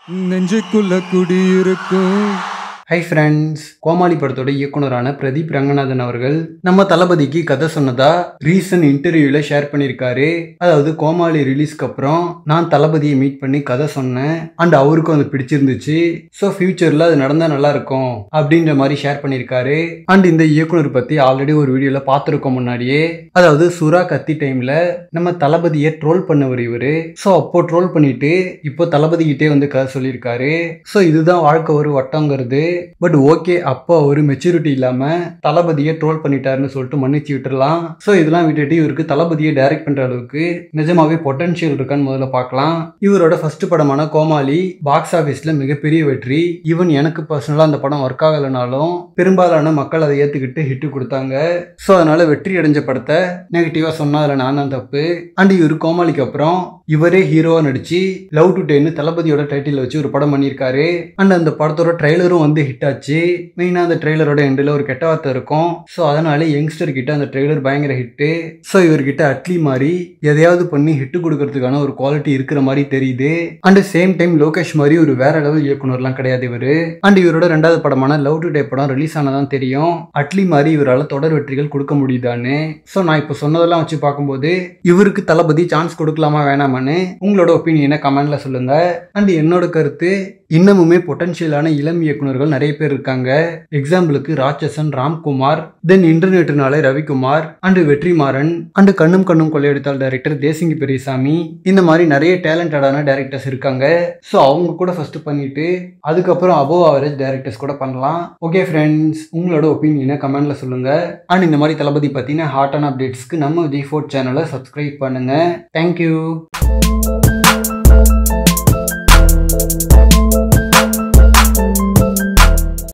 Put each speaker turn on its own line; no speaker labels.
நெஞ்சுக்குள்ள குடியிருக்கும்
hi friends கோமாளி படத்தோட இயக்குனரான பிரதீப் ரங்கநாதன் அவர்கள் நம்ம தளபதிக்கு கதை சொன்னதா ரீசன் இன்டர்வியூல ஷேர் பண்ணியிருக்காரு அதாவது கோமாளி ரிலீஸ்க்கு அப்புறம் நான் தளபதியை மீட் பண்ணி கதை சொன்னேன் அண்ட் அவருக்கும் அது பிடிச்சிருந்துச்சு ஸோ ஃபியூச்சர்ல அது நடந்தா நல்லா இருக்கும் அப்படின்ற மாதிரி ஷேர் பண்ணியிருக்காரு அண்ட் இந்த இயக்குனர் பத்தி ஆல்ரெடி ஒரு வீடியோல பார்த்துருக்கோம் முன்னாடியே அதாவது சுறா கத்தி டைம்ல நம்ம தளபதியை ட்ரோல் பண்ணவர் இவரு ஸோ அப்போ ட்ரோல் பண்ணிட்டு இப்போ தளபதி கிட்டே வந்து கதை சொல்லியிருக்காரு ஸோ இதுதான் வாழ்க்கை ஒரு வட்டங்கிறது பட் ஓகே அப்போ ஒரு மெச்சூரிட்டி இல்லாம தளபதியை ட்ரோல் பண்ணிட்டாருன்னு சொல்லிட்டு மன்னிச்சு விட்டுறலாம் ஸோ இதெல்லாம் விட்டுட்டு இவருக்கு தளபதியை டைரக்ட் பண்ற அளவுக்கு நிஜமாவே பொட்டன்ஷியல் இருக்கான்னு முதல்ல பார்க்கலாம் இவரோட ஃபர்ஸ்ட் படமான கோமாளி பாக்ஸ் ஆஃபீஸ்ல மிகப்பெரிய வெற்றி ஈவன் எனக்கு பர்சனலாக அந்த படம் ஒர்க் ஆகலைனாலும் பெரும்பாலான மக்கள் அதை ஏற்றுக்கிட்டு ஹிட்டு கொடுத்தாங்க ஸோ அதனால வெற்றி அடைஞ்ச படத்தை நெகட்டிவாக சொன்னா அதில் நான் தான் தப்பு அண்ட் இவர் கோமாளிக்கு அப்புறம் இவரே ஹீரோவா நடிச்சு லவ் டு டென்னு தளபதியோட டைட்டில் வச்சு ஒரு படம் பண்ணியிருக்காரு அண்ட் அந்த படத்தோட ட்ரெய்லரும் வந்து ஹிட் ஆச்சு மெயினாக அந்த ட்ரெய்லரோட எண்டில் ஒரு கெட்ட வார்த்தை இருக்கும் ஸோ அதனால யங்ஸ்டர் கிட்ட அந்த ட்ரெய்லர் பயங்கர ஹிட்டு ஸோ இவர்கிட்ட அட்லி மாதிரி எதையாவது பண்ணி ஹிட் கொடுக்கறதுக்கான ஒரு குவாலிட்டி இருக்கிற மாதிரி தெரியுது அண்ட் சேம் டைம் லோகேஷ் மாதிரி ஒரு வேற லெவல் இயக்குனர்லாம் கிடையாது இவர் அண்ட் இவரோட ரெண்டாவது படமான லவ் டு டே படம் ரிலீஸ் ஆனதான் தெரியும் அட்லி மாதிரி இவரால் தொடர் வெற்றிகள் கொடுக்க முடியுதான்னு ஸோ நான் இப்போ சொன்னதெல்லாம் வச்சு பார்க்கும்போது இவருக்கு தளபதி சான்ஸ் கொடுக்கலாமா வேணாமான்னு உங்களோட ஒப்பீனியனை கமெண்ட்ல சொல்லுங்க அண்ட் என்னோட கருத்து இன்னமுமே பொட்டன்ஷியலான இளம் இயக்குனர்கள் நிறைய பேர் இருக்காங்க எக்ஸாம்பிளுக்கு ராட்சசன் ராம்குமார் தென் இன்டர்நெட்னாலே Ravikumar and Vetrimaaran and Kannum Kannum கொள்ளையடித்தால் director தேசிங்கி Periyasamy இந்த மாதிரி நிறைய டேலண்டடான டைரக்டர்ஸ் இருக்காங்க ஸோ அவங்க கூட ஃபர்ஸ்ட் பண்ணிட்டு அதுக்கப்புறம் அபோவ் ஆவரேஜ் டைரக்டர்ஸ் கூட பண்ணலாம் ஓகே ஃப்ரெண்ட்ஸ் உங்களோட ஒப்பீனியனை கமெண்ட்ல சொல்லுங்க அண்ட் இந்த மாதிரி தளபதி பத்தின ஹாட்டான அப்டேட்ஸ்க்கு நம்ம ஜி ஃபோர்ட் சேனலை சப்ஸ்கிரைப் பண்ணுங்க தேங்க்யூ